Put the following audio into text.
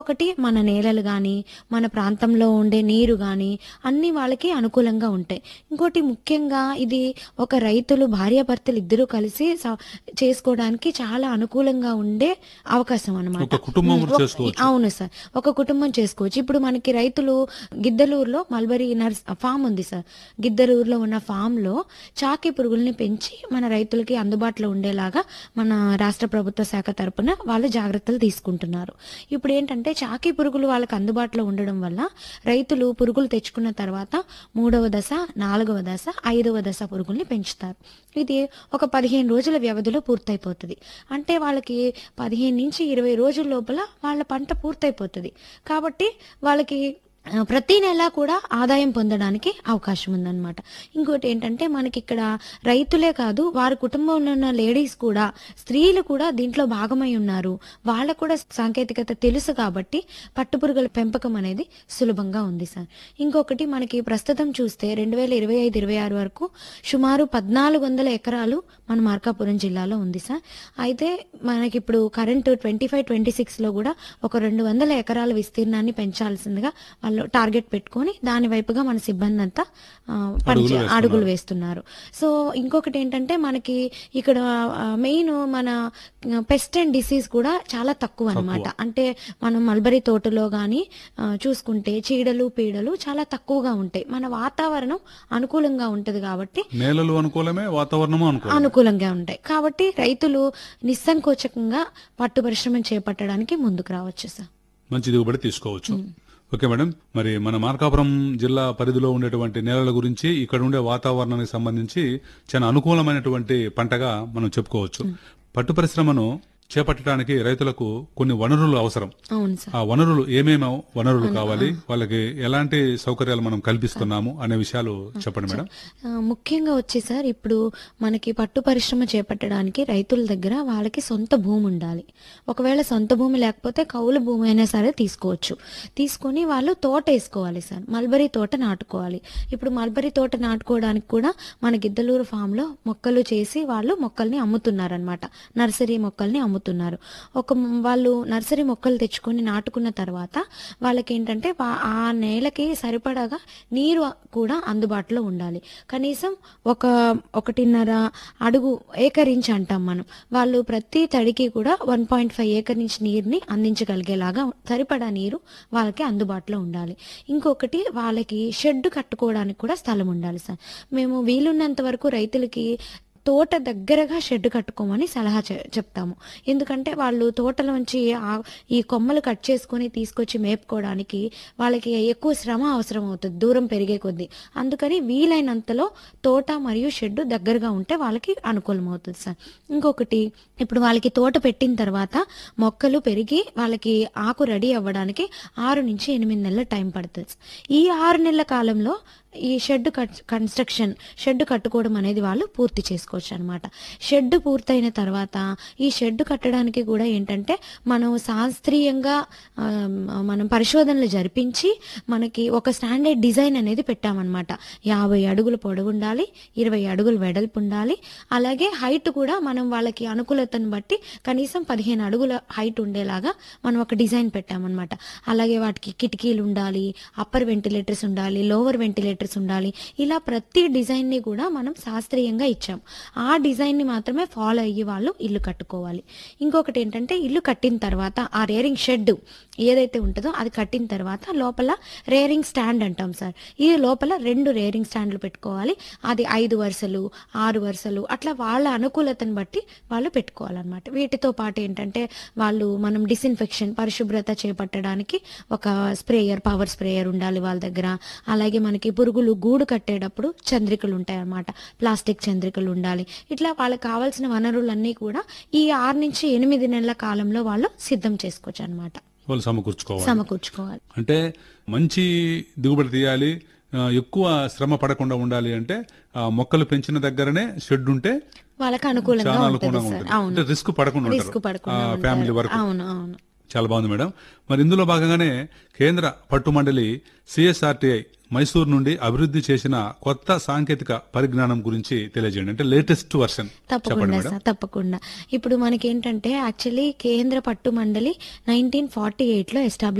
ఒకటి మన నేలలు గాని మన ప్రాంతంలో ఉండే నీరు గాని అన్ని వాళ్ళకి అనుకూలంగా ఉంటాయి ఇంకోటి ముఖ్యంగా ఇది ఒక రైతులు భార్యాభర్తలు ఇద్దరూ కలిసి స- చేసుకోవడానికి చాలా అనుకూలంగా ఉండే అవకాశం అనమాట ఒక కుటుంబం కూడా చేసుకోవచ్చు. అవును సార్ ఒక కుటుంబం చేసుకోవచ్చు ఇప్పుడు మనకి రైతులు గిద్దలూరులో మల్బరీ నర్స్ ఫామ్ ఉంది సార్ గిద్దలూరులో ఉన్న ఫామ్ లో చాకి పురుగుల్ని పెంచి మన రైతులకి అందుబాటులో ఉండేలాగా మన రాష్ట్ర ప్రభుత్వ శాఖ తరపున వాళ్ళు జాగ్రత్తలు తీసుకుంటున్నారు ఇప్పుడు ఏంటంటే చాకి పురుగులు వాళ్ళకి అందుబాటులో ఉండడం వల్ల రైతులు పురుగులు తెచ్చుకున్న తర్వాత మూడవ దశ నాలుగవ దశ ఐదవ దశ పురుగుల్ని పెంచుతారు ఇది ఒక పదిహేను రోజుల వ్యవధిలో పూర్తయిపోతుంది అంటే వాళ్ళకి పదిహేను నుంచి ఇరవై రోజుల లోపల వాళ్ళ పంట పూర్తయిపోతుంది కాబట్టి వాళ్ళకి ఆ, ప్రతి నెల కూడా ఆదాయం పొందడానికి అవకాశం ఉందన్నమాట ఇంకోటి ఏంటంటే మనకి ఇక్కడ రైతులే కాదు వారి కుటుంబంలో ఉన్న లేడీస్ కూడా స్త్రీలు కూడా దీంట్లో భాగమై ఉన్నారు వాళ్ళకు కూడా సాంకేతికత తెలుసు కాబట్టి పట్టుపురుగుల పెంపకం అనేది సులభంగా ఉంది సార్ ఇంకొకటి మనకి ప్రస్తుతం చూస్తే రెండు వేల ఇరవై ఐదు ఇరవై ఆరు వరకు సుమారు పద్నాలుగు వందల ఎకరాలు మన మార్కాపురం జిల్లాలో ఉంది సార్ అయితే మనకి ఇప్పుడు current twenty five twenty six లో కూడా ఒక రెండు వందల ఎకరాల విస్తీర్ణాన్ని పెంచాల్సిందిగా వాళ్ళు టార్గెట్ పెట్టుకొని దాని వైపుగా మన సిబ్బంది అంతా ఆ, పని చే- అడుగులు వేస్తున్నారు సో ఇంకొకటి ఏంటంటే మనకి ఇక్కడ మెయిన్ మన పెస్ట్ అండ్ డిసీజ్ కూడా చాలా తక్కువ అన్నమాట అంటే మనం మల్బరీ తోటలో గాని ఆ, చూసుకుంటే చీడలు పీడలు చాలా తక్కువగా ఉంటాయి మన వాతావరణం అనుకూలంగా ఉంటది కాబట్టి నేలలు అనుకూలమే వాతావరణము అనుకూలమే అనుకూలంగా ఉంటాయి కాబట్టి రైతులు నిస్సంకోచకంగా పట్టు పరిశ్రమ చేపట్టడానికి ముందుకు రావచ్చు సార్ మంచి దిగుబడి తీసుకోవచ్చు ఓకే మేడం మరి మన మార్కాపురం జిల్లా పరిధిలో ఉండేటువంటి నేలల గురించి ఇక్కడ ఉండే వాతావరణానికి సంబంధించి చాలా అనుకూలమైనటువంటి పంటగా మనం చెప్పుకోవచ్చు పట్టు పరిశ్రమను చేపట్టడానికి రైతులకు కొన్ని వనరులు అవసరం అవును సార్ ఆ వనరులు ఏమేమి వనరులు కావాలి వాళ్ళకి ఎలాంటి సౌకర్యాలు మనం కల్పిస్తున్నాము అనే విషయాలు చెప్పండి మేడం ఆ, ముఖ్యంగా వచ్చి సార్ ఇప్పుడు మనకి పట్టు పరిశ్రమ చేపట్టడానికి రైతుల దగ్గర వాళ్ళకి సొంత భూమి ఉండాలి ఒకవేళ సొంత భూమి లేకపోతే కౌలు భూమి అయినా సరే తీసుకోవచ్చు తీసుకొని వాళ్ళు తోట వేసుకోవాలి సార్ మల్బరీ తోట నాటుకోవాలి ఇప్పుడు మల్బరీ తోట నాటుకోవడానికి కూడా మన గిద్దలూరు ఫామ్ లో మొక్కలు చేసి వాళ్ళు మొక్కల్ని అమ్ముతున్నారనమాట నర్సరీ మొక్కల్ని అమ్ముతున్నారు ఒక మ్- వాళ్ళు నర్సరీ మొక్కలు తెచ్చుకొని నాటుకున్న తర్వాత వాళ్ళకి ఏంటంటే వా- ఆ నేలకి సరిపడగా నీరు కూడా అందుబాటులో ఉండాలి కనీసం ఒక ఒకటిన్నర అడుగు ఏకర్ ఇంచ్ అంటాం మనం వాళ్ళు ప్రతి తడికి కూడా one point five acre inch నీరుని అందించగలిగేలాగా సరిపడా నీరు వాళ్ళకి అందుబాటులో ఉండాలి ఇంకొకటి వాళ్ళకి షెడ్ కట్టుకోవడానికి కూడా స్థలం ఉండాలి సార్ మేము వీలున్నంత వరకు రైతులకి తోట దగ్గరగా షెడ్ కట్టుకోమని సలహా చె- చెప్తాము ఎందుకంటే వాళ్ళు తోటలోంచి ఆ- ఈ కొమ్మలు కట్ చేసుకొని తీసుకొచ్చి మేపుకోవడానికి వాళ్ళకి ఎక్కువ శ్రమ అవసరం అవుతుంది దూరం పెరిగే కొద్దీ అందుకని వీలైనంతలో తోట మరియు షెడ్ దగ్గరగా ఉంటే వాళ్ళకి అనుకూలం అవుతుంది సార్ ఇంకొకటి ఇప్పుడు వాళ్ళకి తోట పెట్టిన తర్వాత మొక్కలు పెరిగి వాళ్ళకి ఆకు రెడీ అవ్వడానికి ఆరు నుంచి ఎనిమిది నెలల టైం పడుతుంది ఈ ఆరు నెలల కాలంలో ఈ షెడ్ కన్స్ట్రక్షన్ షెడ్ కట్టుకోవడం అనేది వాళ్ళు పూర్తి చేసుకోవచ్చు అనమాట షెడ్ పూర్తయిన తర్వాత ఈ షెడ్ కట్టడానికి కూడా ఏంటంటే మనం శాస్త్రీయంగా ఆ, మనం పరిశోధనలు జరిపించి మనకి ఒక స్టాండర్డ్ డిజైన్ అనేది పెట్టామన్నమాట యాభై అడుగులు పొడవు ఉండాలి ఇరవై అడుగులు వెడల్పు ఉండాలి అలాగే హైట్ కూడా మనం వాళ్ళకి అనుకూలతను బట్టి కనీసం పదిహేను అడుగుల హైట్ ఉండేలాగా మనం ఒక డిజైన్ పెట్టామన్నమాట అలాగే వాటికి కిటికీలు ఉండాలి అప్పర్ వెంటిలేటర్స్ ఉండాలి లోవర్ వెంటిలేటర్స్ ఉండాలి ఇలా ప్రతి డిజైన్ ని కూడా మనం శాస్త్రీయంగా ఇచ్చాం ఆ డిజైన్ ని మాత్రమే ఫాలో అయ్యి వాళ్ళు ఇల్లు కట్టుకోవాలి ఇంకొకటి ఏంటంటే ఇల్లు కట్టిన తర్వాత ఆ రేరింగ్ షెడ్ ఏదైతే ఉంటుందో అది కట్టిన తర్వాత లోపల రేరింగ్ స్టాండ్ అంటాం సార్ ఈ లోపల రెండు రేరింగ్ స్టాండ్లు పెట్టుకోవాలి అది ఐదు వరుసలు ఆరు వరుసలు అట్లా వాళ్ళ అనుకూలతను బట్టి వాళ్ళు పెట్టుకోవాలన్నమాట వీటితో పాటు ఏంటంటే వాళ్ళు మనం డిస్ఇన్ఫెక్షన్ పరిశుభ్రత చేపట్టడానికి ఒక స్ప్రేయర్ పవర్ స్ప్రేయర్ ఉండాలి వాళ్ళ దగ్గర అలాగే మనకి పురుగులు గూడు కట్టేటప్పుడు చంద్రికలు ఉంటాయి అన్నమాట ప్లాస్టిక్ చంద్రికలు ఉండాలి ఇట్లా వాళ్ళకి కావాల్సిన వనరులన్నీ కూడా ఈ ఆరు నుంచి ఎనిమిది నెలల కాలంలో వాళ్ళు సిద్ధం చేసుకోవచ్చు అనమాట వాళ్ళు సమకూర్చుకోవాలి సమకూర్చుకోవాలి అంటే మంచి దిగుబడి తీయాలి ఆ, ఎక్కువ శ్రమ పడకుండా ఉండాలి అంటే ఆ మొక్కలు పెంచిన దగ్గరనే షెడ్ ఉంటే వాళ్ళకి అనుకూలంగా చాలా ఉంటుంది అనుకూలంగా సార్ ఉంటుంది అవును అంటే రిస్క్ పడకుండా రిస్క్ ఉంటారు పడకుండా ఆ, ఉంటారు. ఫ్యామిలీ వరకు అవును అవును చాలా బాగుంది మేడం మరి ఇందులో భాగంగానే కేంద్ర పట్టు మండలి సిఎస్ఆర్టీఐ మైసూర్ నుండి అభివృద్ధి చేసిన కొత్త సాంకేతిక పరిజ్ఞానం గురించి తెలియజేయండి అంటే లేటెస్ట్ వర్షన్ చెప్పండి తప్పకుండా మేడం సార్ తప్పకుండా ఇప్పుడు మనకి ఏంటంటే యాక్చువల్లీ కేంద్ర పట్టు మండలి నైన్టీన్ ఫార్టీ ఎయిట్ లో ఎస్టాబ్లిష్